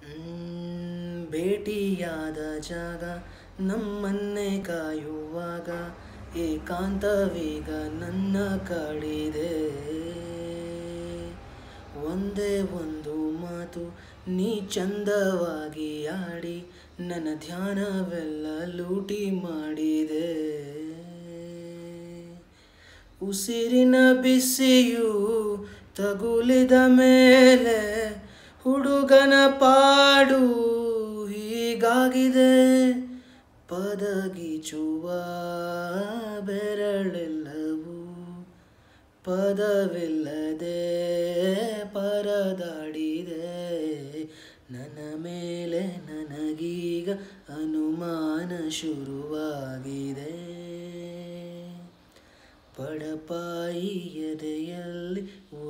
ಮ್, ಭೇಟಿಯಾದ ಜಾಗ ನಮ್ಮನ್ನೇ ಕಾಯುವಾಗ ಏಕಾಂತವೀಗ ನನ್ನ ಕಾಡಿದೆ ಒಂದೇ ಒಂದು ಮಾತು ನೀ ಚಂದವಾಗಿ ಆಡಿ ನನ್ನ ಧ್ಯಾನವೆಲ್ಲ ಲೂಟಿ ಮಾಡಿದೆ ಉಸಿರಿನ ಬಿಸಿಯು ತಗುಲಿದ ಮೇಲೆ ಹುಡುಗನ ಪಾಡು ಹೀಗಾಗಿದೆ ಪದಗಿಚುವ ಬೆರಳೆಲ್ಲವೂ ಪದವಿಲ್ಲದೆ ಪರದಾಡಿದೆ ನನ್ನ ಮೇಲೆ ನನಗೀಗ ಅನುಮಾನ ಶುರುವಾಗಿದೆ ಬಡಪಾಯಿ ಎದೆಯಲ್ಲಿ